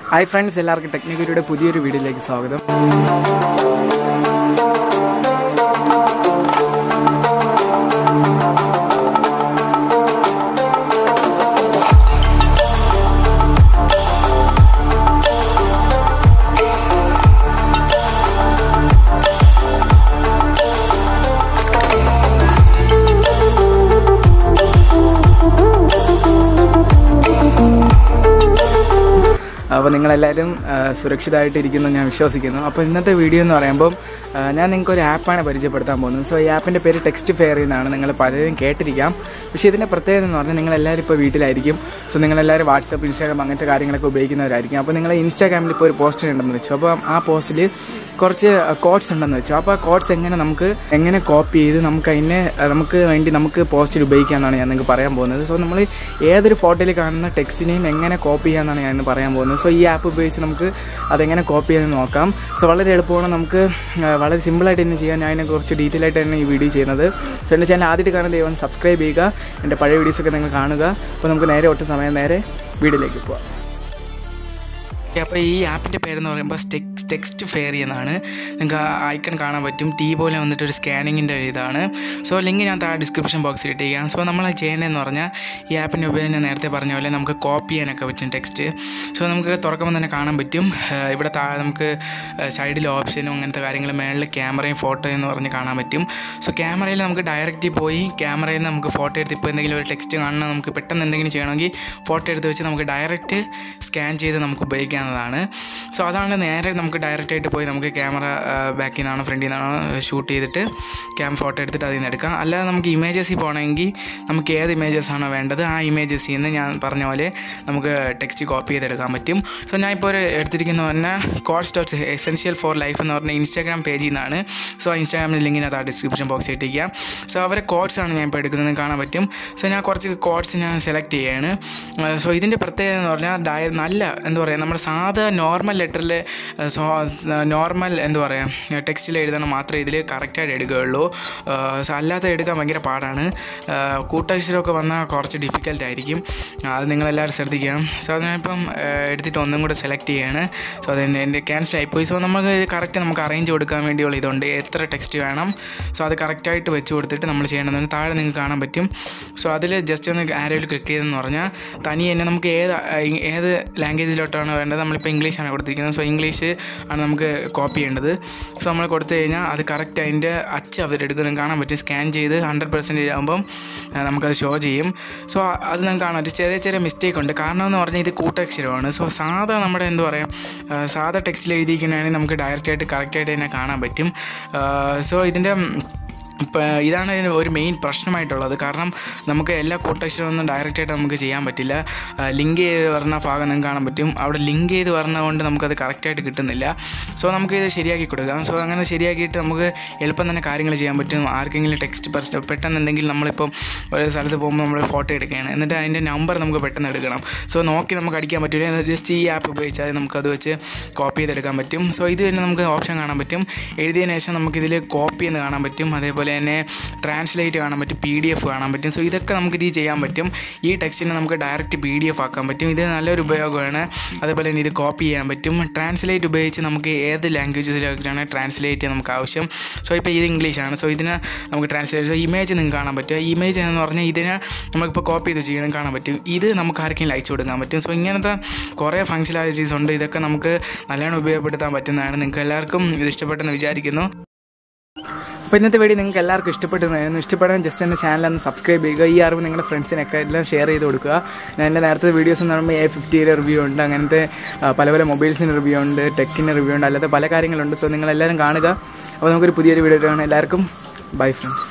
hi friends എല്ലാവർക്കും ടെക്നിക്കലിയുടെ പുതിയൊരു വീഡിയോയിലേക്ക് സ്വാഗതം അപ്പോൾ നിങ്ങളെല്ലാവരും ആ, സുരക്ഷിതമായിട്ടിരിക്കുന്നു ഞാൻ വിശ്വസിക്കുന്നു അപ്പോൾ ഇന്നത്തെ വീഡിയോ എന്ന് പറയുമ്പോൾ ആ, ഞാൻ നിങ്ങൾക്ക് ഒരു ആപ്പാണ് പരിചയപ്പെടുത്താൻ പോകുന്നത് സോ ഈ ആപ്പിൻ്റെ പേര് ടെക്സ്റ്റ് ഫെയർ എന്നാണ് നിങ്ങൾ പലരും കേട്ടിരിക്കാം പക്ഷേ ഇതിൻ്റെ പ്രത്യേകത എന്ന് പറഞ്ഞാൽ നിങ്ങളെല്ലാവരും ഇപ്പോൾ വീട്ടിലായിരിക്കും സോ നിങ്ങളെല്ലാവരും വാട്സപ്പ് ഇൻസ്റ്റാഗ്രാം അങ്ങനത്തെ കാര്യങ്ങളൊക്കെ ഉപയോഗിക്കുന്നവരായിരിക്കും അപ്പോൾ നിങ്ങൾ ഇൻസ്റ്റാഗ്രാമിൽ ഇപ്പോൾ ഒരു പോസ്റ്റ് ഉണ്ടെന്ന് വെച്ചു അപ്പോൾ ആ പോസ്റ്റിൽ കുറച്ച് കോഡ്സ് ഉണ്ടെന്ന് വെച്ചു അപ്പോൾ ആ കോഡ്സ് എങ്ങനെ നമുക്ക് എങ്ങനെ കോപ്പി ചെയ്ത് നമുക്ക് അതിനെ അഹ് നമുക്ക് വേണ്ടി നമുക്ക് പോസ്റ്റിൽ ഉപയോഗിക്കാമെന്നാണ് ഞാൻ നിങ്ങൾക്ക് പറയാൻ പോകുന്നത് സോ നമ്മൾ ഏതൊരു ഫോട്ടോയിൽ കാണുന്ന ടെക്സ്റ്റിനെയും എങ്ങനെ കോപ്പി ചെയ്യാമെന്നാണ് ഞാൻ ഇന്ന് പറയാൻ പോകുന്നത് സോ ഈ ആപ്പ് ഉപയോഗിച്ച് നമുക്ക് അതെങ്ങനെ കോപ്പി ചെയ്ത് നോക്കാം സോ വളരെ എളുപ്പമാണ് നമുക്ക് അഹ് വളരെ സിമ്പിളായിട്ട് തന്നെ ചെയ്യാൻ ഞാൻ അതിനെ കുറച്ച് ഡീറ്റെയിൽ ആയിട്ട് തന്നെ ഈ വീഡിയോ ചെയ്യുന്നത് സോ എൻ്റെ ചാനൽ ആദ്യമായിട്ട് കാണുന്ന ദൈവം സബ്സ്ക്രൈബ് ചെയ്യുക എൻ്റെ പഴയ വീഡിയോസൊക്കെ നിങ്ങൾ കാണുക അപ്പോൾ നമുക്ക് നേരെ ഒട്ടും സമയം നേരെ വീഡിയോയിലേക്ക് പോവാം അപ്പോൾ ഈ ആപ്പിൻ്റെ പേരെന്ന് പറയുമ്പോൾ ടെക്സ് ടെക്സ്റ്റ് ഫെയറി എന്നാണ് നിങ്ങൾക്ക് ഐക്കൺ കാണാൻ പറ്റും ടീ പോലെ വന്നിട്ട് ഒരു സ്കാനിങ്ങിൻ്റെ ഒരു ഇതാണ് സോ ലിങ്ക് ഞാൻ താഴെ ഡിസ്ക്രിപ്ഷൻ ബോക്സിൽ ഇട്ടിരിക്കാം സോ നമ്മൾ ചെയ്യേണ്ടതെന്ന് പറഞ്ഞാൽ ഈ ആപ്പിൻ്റെ ഉപയോഗം ഞാൻ നേരത്തെ പറഞ്ഞ പോലെ നമുക്ക് കോപ്പി ചെയ്യാനൊക്കെ പറ്റും ടെക്സ്റ്റ് സോ നമുക്ക് തുറക്കുമ്പോൾ തന്നെ കാണാൻ പറ്റും ഏഹ് ഇവിടെ താഴെ നമുക്ക് സൈഡിൽ ഓപ്ഷനും അങ്ങനത്തെ കാര്യങ്ങൾ മേളിൽ ക്യാമറയും ഫോട്ടോ എന്ന് പറഞ്ഞ് കാണാൻ പറ്റും സോ ക്യാമറയിൽ നമുക്ക് ഡയറക്റ്റ് പോയി ക്യാമറയിൽ നിന്ന് നമുക്ക് ഫോട്ടോ എടുത്ത് ഇപ്പോൾ എന്തെങ്കിലും ഒരു ടെക്സ്റ്റ് കാണണം നമുക്ക് പെട്ടെന്ന് എന്തെങ്കിലും ചെയ്യണമെങ്കിൽ ഫോട്ടോ എടുത്ത് വെച്ച് നമുക്ക് ഡയറക്റ്റ് സ്കാൻ ചെയ്ത് നമുക്ക് ഉപയോഗിക്കാവുന്നതാണ് സോ അതാണ് നേരെ നമുക്ക് ഡയറക്റ്റ് ആയിട്ട് പോയി നമുക്ക് ക്യാമറ ബാക്കിൽ നിന്നാണോ ഫ്രണ്ടിൽ നിന്നാണോ ഷൂട്ട് ചെയ്തിട്ട് ക്യാം ഫോട്ടോ എടുത്തിട്ട് അതിൽ നിന്ന് എടുക്കാം അല്ലാതെ നമുക്ക് ഇമേജസിൽ പോകണമെങ്കിൽ നമുക്ക് ഏത് ഇമേജസ് ആണോ വേണ്ടത് ആ ഇമേജസിൽ നിന്ന് ഞാൻ പറഞ്ഞ പോലെ നമുക്ക് ടെക്സ്റ്റ് കോപ്പി ചെയ്തെടുക്കാൻ പറ്റും സോ ഞാൻ ഇപ്പോൾ ഒരു എടുത്തിരിക്കുന്ന പറഞ്ഞാൽ codes dot essential for life എന്ന് പറഞ്ഞ ഇൻസ്റ്റാഗ്രാം പേജിൽ നിന്നാണ് സോ ആ ഇൻസ്റ്റാഗ്രാമിൻ്റെ ലിങ്ക് ഞാൻ ആ ഡിസ്ക്രിപ്ഷൻ ബോക്സിൽ ഇട്ടിരിക്കാം സോ അവരെ കോഡ്സ് ആണ് ഞാൻ ഇപ്പോൾ എടുക്കുന്നത് കാണാൻ പറ്റും സോ ഞാൻ കുറച്ച് കോഡ്സ് ഞാൻ സെലക്ട് ചെയ്യാണ് സോ ഇതിൻ്റെ പ്രത്യേകത എന്ന് പറഞ്ഞാൽ ഡയ നല്ല എന്താ പറയുക നമ്മുടെ സാധാ നോർമൽ ലെറ്ററിൽ സോ നോർമൽ എന്താ പറയുക ടെക്സ്റ്റിൽ എഴുതണം മാത്രമേ ഇതിൽ കറക്റ്റായിട്ട് എടുക്കുകയുള്ളൂ സോ അല്ലാത്ത എടുക്കാൻ ഭയങ്കര പാടാണ് കൂട്ടക്ഷരമൊക്കെ വന്നാൽ കുറച്ച് ഡിഫിക്കൽട്ട് ആയിരിക്കും അത് നിങ്ങളെല്ലാവരും ശ്രദ്ധിക്കണം സോ അത് ഞാനിപ്പം എടുത്തിട്ട് ഒന്നും കൂടെ സെലക്ട് ചെയ്യാണ് സോ അതെൻ്റെ എൻ്റെ ക്യാൻസൽ ആയിപ്പോയി സോ നമുക്ക് കറക്റ്റ് നമുക്ക് അറേഞ്ച് കൊടുക്കാൻ വേണ്ടിയുള്ള ഇതുണ്ട് എത്ര ടെക്സ്റ്റ് വേണം സോ അത് കറക്റ്റായിട്ട് വെച്ച് കൊടുത്തിട്ട് നമ്മൾ ചെയ്യേണ്ടത് താഴെ നിങ്ങൾക്ക് കാണാൻ പറ്റും സോ അതിൽ ജസ്റ്റ് ഒന്ന് ആരോയിൽ ക്ലിക്ക് ചെയ്തെന്ന് പറഞ്ഞാൽ തനി തന്നെ നമുക്ക് ഏത് ഏത് ലാംഗ്വേജിലോട്ടാണ് വേണ്ടത് നമ്മളിപ്പോൾ ഇംഗ്ലീഷാണ് കൊടുത്തിരിക്കുന്നത് സോ ഇംഗ്ലീഷ് ആണ് നമുക്ക് കോപ്പി ചെയ്യേണ്ടത് സോ നമ്മൾ കൊടുത്തു കഴിഞ്ഞാൽ അത് കറക്റ്റ് അതിൻ്റെ അച്ച് അവരെടുക്കുന്നത് കാണാൻ പറ്റും സ്കാൻ ചെയ്ത് ഹൺഡ്രഡ് പെർസെൻറ്റേജ് ആകുമ്പം ആ, നമുക്കത് ഷോ ചെയ്യും സോ അത് നമുക്ക് കാണാൻ പറ്റും ചെറിയ ചെറിയ മിസ്റ്റേക്ക് ഉണ്ട് കാരണം എന്ന് പറഞ്ഞാൽ ഇത് കൂട്ടക്ഷരമാണ് സോ സാധാ നമ്മുടെ എന്താ പറയുക ആ, സാധാ ടെക്സ്റ്റിൽ എഴുതിയിരിക്കുന്നതാണെങ്കിൽ നമുക്ക് ഡയറക്റ്റായിട്ട് കറക്റ്റായിട്ട് തന്നെ കാണാൻ പറ്റും സോ ഇതിൻ്റെ ഇപ്പം ഇതാണ് ഇതിന് ഒരു മെയിൻ പ്രശ്നമായിട്ടുള്ളത് കാരണം നമുക്ക് എല്ലാ കൂട്ടക്ഷരമൊന്നും ഡയറക്റ്റായിട്ട് നമുക്ക് ചെയ്യാൻ പറ്റില്ല ലിങ്ക് ചെയ്ത് പറഞ്ഞ ഭാഗം നിങ്ങൾക്ക് കാണാൻ പറ്റും അവിടെ ലിങ്ക് ചെയ്ത് പറഞ്ഞതുകൊണ്ട് നമുക്കത് കറക്റ്റായിട്ട് കിട്ടുന്നില്ല സോ നമുക്ക് ഇത് ശരിയാക്കി കൊടുക്കാം സോ അങ്ങനെ ശരിയാക്കിയിട്ട് നമുക്ക് എളുപ്പം തന്നെ കാര്യങ്ങൾ ചെയ്യാൻ പറ്റും ആർക്കെങ്കിലും ടെക്സ്റ്റ് പ്രശ്നം പെട്ടെന്ന് എന്തെങ്കിലും നമ്മളിപ്പം ഒരു സ്ഥലത്ത് പോകുമ്പോൾ നമ്മൾ ഫോട്ടോ എടുക്കുകയാണ് എന്നിട്ട് അതിൻ്റെ നമ്പർ നമുക്ക് പെട്ടെന്ന് എടുക്കണം സോ നോക്കി നമുക്ക് അടിക്കാൻ പറ്റില്ല ജസ്റ്റ് ഈ ആപ്പ് ഉപയോഗിച്ചാൽ നമുക്കത് വെച്ച് കോപ്പി ചെയ്തെടുക്കാൻ പറ്റും സോ ഇത് തന്നെ നമുക്ക് ഓപ്ഷൻ കാണാൻ പറ്റും എഴുതിയതിന് ശേഷം നമുക്കിതിൽ കോപ്പി എന്ന് കാണാൻ പറ്റും അതേപോലെ തന്നെ ട്രാൻസ്ലേറ്റ് കാണാൻ പറ്റും പി ഡി എഫ് കാണാൻ പറ്റും സോ ഇതൊക്കെ നമുക്ക് ഇത് ചെയ്യാൻ പറ്റും ഈ ടെക്സ്റ്റിനെ നമുക്ക് ഡയറക്റ്റ് പി ഡി എഫ് ആക്കാൻ പറ്റും ഇത് നല്ലൊരു ഉപയോഗമാണ് അതേപോലെ തന്നെ ഇത് കോപ്പി ചെയ്യാൻ പറ്റും ട്രാൻസ്ലേറ്റ് ഉപയോഗിച്ച് നമുക്ക് ഏത് ലാംഗ്വേജസിലേക്കാണ് ട്രാൻസ്ലേറ്റ് ചെയ്യാൻ നമുക്ക് ആവശ്യം സോ ഇപ്പോൾ ഇത് ഇംഗ്ലീഷാണ് സോ ഇതിന് നമുക്ക് ട്രാൻസ്ലേറ്റ് സോ ഇമേജ് നിങ്ങൾക്ക് കാണാൻ പറ്റും ഇമേജ് എന്ന് പറഞ്ഞാൽ ഇതിനെ നമുക്കിപ്പോൾ കോപ്പി ചെയ്ത് ചെയ്യണം കാണാൻ പറ്റും ഇത് നമുക്ക് ആർക്കെങ്കിലും അയച്ചു കൊടുക്കാൻ പറ്റും സോ ഇങ്ങനത്തെ കുറേ ഫങ്ഷനാലിറ്റീസ് ഉണ്ട് ഇതൊക്കെ നമുക്ക് നല്ലോണം ഉപയോഗപ്പെടുത്താൻ പറ്റുന്നതാണ് നിങ്ങൾക്ക് എല്ലാവർക്കും ഇത് ഇഷ്ടപ്പെട്ടെന്ന് വിചാരിക്കുന്നു അപ്പോൾ ഇന്നത്തെ വീഡിയോ നിങ്ങൾക്ക് എല്ലാവർക്കും ഇഷ്ടപ്പെട്ടെന്ന് ഇഷ്ടപ്പെടാൻ ജസ്റ്റ് എൻ്റെ ചാനൽ ഒന്ന് സബ്സ്ക്രൈബ് ചെയ്യുക ഈ അറിവ് നിങ്ങളുടെ ഫ്രണ്ട്സിനൊക്കെ എല്ലാം ഷെയർ ചെയ്ത് കൊടുക്കുക ഞാൻ എൻ്റെ നേരത്തെ വീഡിയോസ് എന്ന് പറയുമ്പോൾ എ ഫിഫ്റ്റിയുടെ റിവ്യൂ ഉണ്ട് അങ്ങനത്തെ ആ, പല പല മൊബൈൽസിൻ്റെ റിവ്യൂ ഉണ്ട് ടെക്കിൻ്റെ റിവ്യൂ ഉണ്ട് അല്ലാതെ പല കാര്യങ്ങളുണ്ട് സോ നിങ്ങളെല്ലാവരും കാണുക അപ്പോൾ നമുക്കൊരു പുതിയൊരു വീഡിയോ കാണാം എല്ലാവർക്കും ബൈ ഫ്രണ്ട്സ്